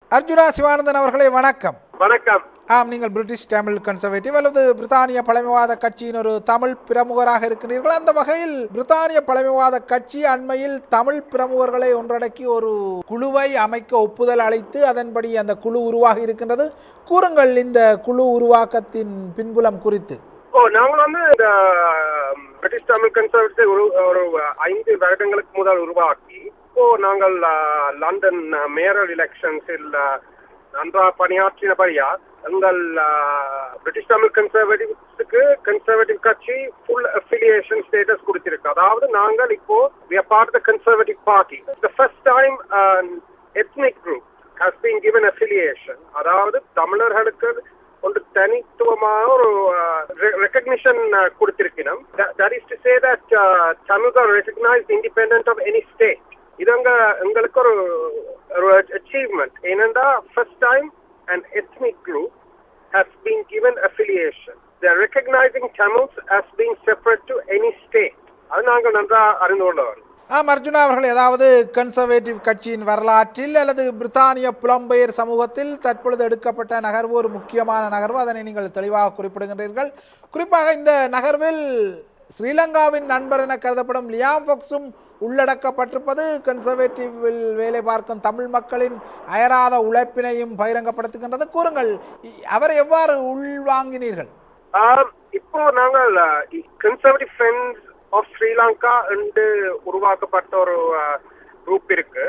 அர்ஜுனா சிவானந்தன் அவர்களே வணக்கம் வணக்கம் ஆம் நீங்கள் பிரிட்டிஷ் தமிழ் கன்சர்வேட்டிவ் அல்லது பிரித்தானிய பழமைவாத கட்சியின் ஒரு தமிழ் பிரமுகராக இருக்கிறீர்கள் அந்த வகையில் பிரித்தானிய பழமைவாத கட்சி அண்மையில் தமிழ் பிரமுகர்களை ஒன்றடக்கி ஒரு குழுவை அமைக்க ஒப்புதல் அளித்து அதன்படி அந்த குழு உருவாகி இருக்கின்றது கூறுங்கள் இந்த குழு உருவாக்கத்தின் பின்புலம் குறித்து ஓ நாங்கள் வந்து இந்த பிரிட்டிஷ் தமிழ் கன்சர்வேட்டிவ் ஒரு ஒரு ஐந்து வருடங்களுக்கு முதல் உருவாக்கி இப்போ நாங்கள் அஹ், லண்டன் மேயரல் எலெக்ஷன்ஸில் நன்றாக பணியாற்றினபடியா எங்கள் அஹ், பிரிட்டிஷ் தமிழ் கன்சர்வேட்டிவ்ஸுக்கு கன்சர்வேட்டிவ் கட்சி ஃபுல் அஃபிலியேஷன் ஸ்டேட்டஸ் கொடுத்திருக்கு அதாவது நாங்கள் இப்போ we are part of the conservative party the first time uh, ethnic group has been given affiliation அதாவது தமிழர்களுக்கு ஒரு தனித்துவமான ஒரு ரெக்கக்னிஷன் கொடுத்திருக்கணும் that is to say that Tamil are recognised independent of any state இது அங்க எங்களுக்கு ஒரு ஒரு அச்சீவ்மெண்ட் ஏனென்றா first time and ethnic group has been given affiliation. They are recognizing Tamils as being separate to any state. அது நாங்கள் நன்றாக அறிந்து கொள்ளவர் ஆம் அர்ஜுனா அவர்கள் ஏதாவது கன்சர்வேட்டிவ் கட்சியின் வரலாற்றில் அல்லது பிரித்தானிய புலம்பெயர் சமூகத்தில் தற்பொழுது எடுக்கப்பட்ட நகர்வு ஒரு முக்கியமான நகர்வு அதனை நீங்கள் தெளிவாக குறிப்பிடுகின்றீர்கள் குறிப்பாக இந்த நகர்வில் ஸ்ரீலங்காவின் நண்பர் என கருதப்படும் லியாம் ஃபொக்ஸும் உள்ளடக்கப்பட்டிருப்பது கன்சர்வேட்டிவில் வேலை பார்க்கும் தமிழ் மக்களின் அயராத உழைப்பினையும் பகிரங்கப்படுத்துகின்றது கூறுங்கள் இ- அவரை எவ்வாறு உள்வாங்கினீர்கள் ஆம், இப்போ நாங்கள் கன்சர்வேட்டிவ் ஃப்ரெண்ட்ஸ் ஆஃப் ஸ்ரீலங்கா என்று உருவாக்கப்பட்ட ஒரு குரூப் இருக்கு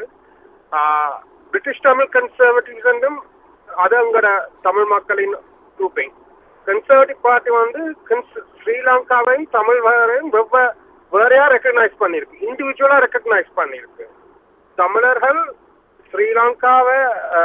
பிரிட்டிஷ் தமிழ் கன்சர்வேட்டிவ்ஸ் என்றும் அது அங்கட தமிழ் மக்களின் குரூப்பிங் கன்சர்வேட்டிவ் பார்ட்டி வந்து cons- ஸ்ரீலங்காவையும் தமிழ் வரையும் வெவ்வே வேறையா ரெக்கக்னைஸ் பண்ணிருக்கு இண்டிவிஜுவலா ரெக்கக்னைஸ் பண்ணிருக்கு தமிழர்கள் ஸ்ரீலங்காவை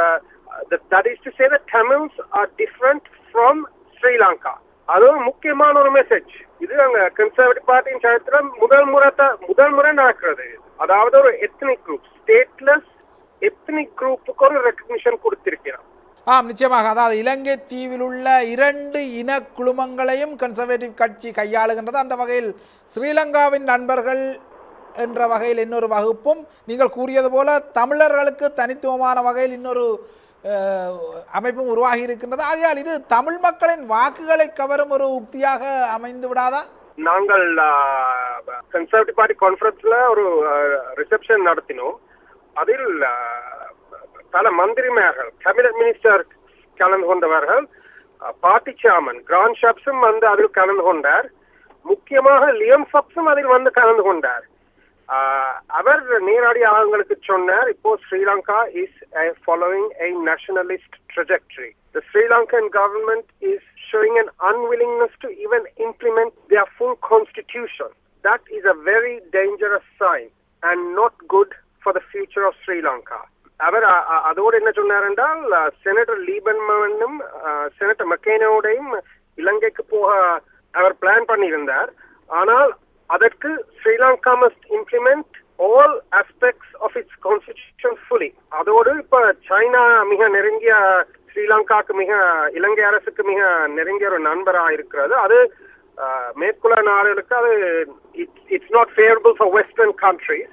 that is to say the Tamils are different from Sri Lanka அது ஒரு முக்கியமான ஒரு மெசேஜ் இது அங்க கன்சர்வேட்டிவ் பார்ட்டியின் சரித்திரம் முதல் முறை த- முதல் முறை நடக்கிறது அதாவது ஒரு எத்னிக் குரூப் ஸ்டேட்லெஸ் எத்னிக் குரூப்புக்கு ஒரு ரெக்கக்னிஷன் கொடுத்திருக்கிறார் ஆம் நிச்சயமாக அதாவது இலங்கை தீவில் உள்ள இரண்டு இன குழுமங்களையும் கன்சர்வேட்டிவ் கட்சி கையாளுகின்றது அந்த வகையில் ஸ்ரீலங்காவின் நண்பர்கள் என்ற வகையில் இன்னொரு வகுப்பும் நீங்கள் கூறியது போல தமிழர்களுக்கு தனித்துவமான வகையில் இன்னொரு அஹ், அமைப்பும் உருவாகி இருக்கின்றது ஆகையால் இது தமிழ் மக்களின் வாக்குகளை கவரும் ஒரு உக்தியாக அமைந்து விடாதா நாங்கள் கன்சர்வேட்டிவ் பார்ட்டி கான்ஃபரன்ஸ்ல ஒரு ரிசப்ஷன் நடத்தினோம் அதில் ஆஹ், பல மந்திரிமார்கள் கேபினட் மினிஸ்டர் கலந்து கொண்டவர்கள் பார்ட்டி சேர்மன் கிராண்ட் ஷப்ஸும் வந்து அதில் கலந்து கொண்டார் முக்கியமாக லியம் சப்ஸும் அதில் வந்து கலந்து கொண்டார் ஆஹ், அவர் நேரடியாக அவங்களுக்கு சொன்னார் இப்போ Sri Lanka is following a nationalist trajectory. The Sri Lankan government is showing an unwillingness to even implement their full constitution. That is a very dangerous sign and not good for the future of Sri Lanka. அவர் அ- அ- அதோடு என்ன சொன்னார் என்றால் senator லீபன்மனும் senator மக்கேனோடையும் இலங்கைக்கு போக அவர் plan பண்ணியிருந்தார் ஆனால் அதற்கு Sri Lanka must implement all aspects of its constitution fully அதோடு இப்ப சைனா மிக நெருங்கிய ஸ்ரீலங்காக்கு மிக இலங்கை அரசுக்கு மிக நெருங்கிய ஒரு நண்பரா இருக்கிறது அது அஹ், மேற்குள்ள நாடுகளுக்கு அது it's not favourable for western countries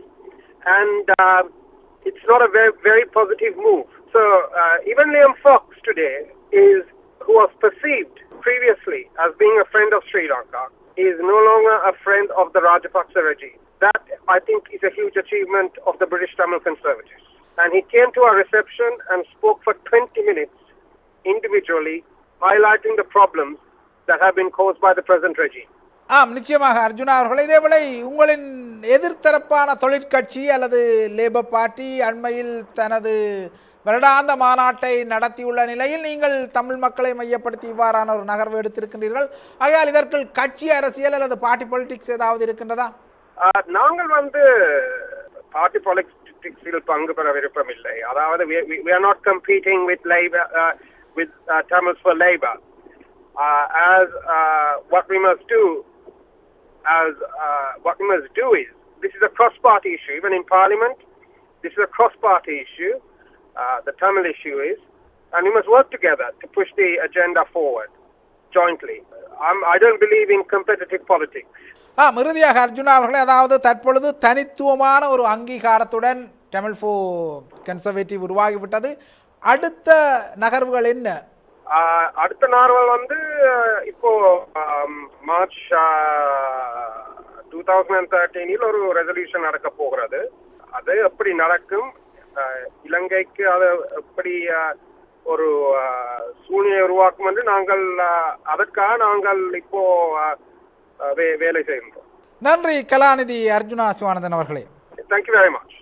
and uh, it's not a very very positive move. So uh, even Liam Fox today is who was perceived previously as being a friend of Sri Lanka is no longer a friend of the Rajapaksa regime. That I think is a huge achievement of the British Tamil Conservatives. And he came to our reception and spoke for 20 minutes individually, highlighting the problems that have been caused by the present regime. ஆம் நிச்சயமாக அர்ஜுனா அவர்கள் இதேவேளை உங்களின் எதிர்த்தரப்பான தொழிற்கட்சி அல்லது labour party அண்மையில் தனது வருடாந்த மாநாட்டை நடத்தியுள்ள நிலையில் நீங்கள் தமிழ் மக்களை மையப்படுத்தி இவ்வாறான ஒரு நகர்வு எடுத்திருக்கின்றீர்கள் ஆகையால் இதற்கு கட்சி அரசியல் அல்லது பார்ட்டி பொலிட்டிக்ஸ் ஏதாவது இருக்கின்றதா ஆஹ் நாங்கள் வந்து பார்ட்டி பாலிடிக்ஸில் பங்கு பெற விருப்பம் இல்லை அதாவது we, we, we are not competing with labor uh, with uh, Tamils for labor uh, as uh, what we must do as uh, what we must do is this is a cross-party issue even in parliament this is a cross-party issue uh, the Tamil issue is and we must work together to push the agenda forward jointly I'm, I don't believe in competitive politics ஆ இறுதியாக அர்ஜுனா அவர்களே அதாவது தற்பொழுது தனித்துவமான ஒரு அங்கீகாரத்துடன் தமிழ் ஃபோ conservative உருவாகிவிட்டது அடுத்த நகர்வுகள் என்ன ஆஹ் அடுத்த நார்வல் வந்து ஆஹ் இப்போ ஆம், மார்ச் டூ தௌசண்ட் தேர்ட்டீனில் ஒரு ரெசல்யூஷன் நடக்க போகிறது அது எப்படி நடக்கும் ஆஹ் இலங்கைக்கு அது எப்படி ஆஹ், ஒரு ஆஹ், சூழ்நிலை உருவாக்கும் என்று நாங்கள் ஆஹ், அதற்காக நாங்கள் இப்போ ஆஹ், வே- வேலை செய்கின்றோம் நன்றி கலாநிதி அர்ஜுனா சிவானந்தன் அவர்களே தேங்க்யூ வெரி மச்